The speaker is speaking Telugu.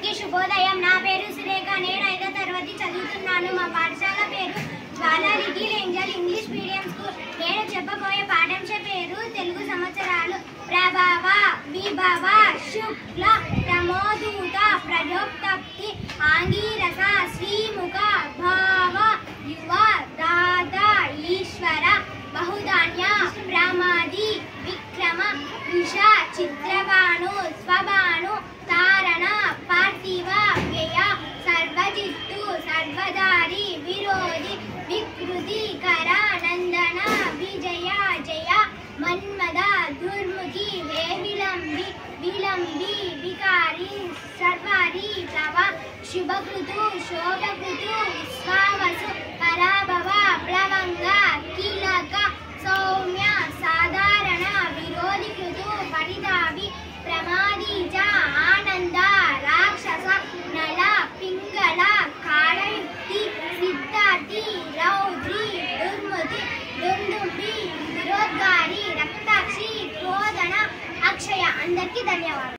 అందరికీ శుభోదయం నా పేరు సురేఖ నేను ఐదో తరగతి చదువుతున్నాను మా పాఠశాల పేరు Jwala little angel English medium school నేను చెప్పబోయే పాఠ్యాంశ పేరు తెలుగు సంవత్సరాలు ప్రభావ విభవ శుక్ల ప్రమోదూత ప్రజోక్తప్తి ఆంగీరస శ్రీముఖ భావ యువ దాత ఈశ్వర బహుధాన్య ప్రమాది విక్రమ వృష చిత్రబాణు స్వబాణు తారణ పార్థివ వ్యయ సర్వజిత్తు సర్వదారి విరోధి వికృతి కర నందన విజయ జయ మన్మద దుర్ముఖి వే విలంబి విలంబి వికారి సర్వారి ప్లవ శుభకృతు శోభకృతు విశ్వావసు పరాభవ ప్లవంగ కీలక సౌమ్య సాధారణ విరోధికృతు పరితాపి ప్రమాదీ చ ఆనంద రాక్షస నల పింగళ కాళయుక్తి సిద్ధార్థి రౌద్రి దుర్మతి దుందుంబి విరోద్గారి రక్తాక్షి క్రోధన అక్షయ అందరికీ ధన్యవాదాలు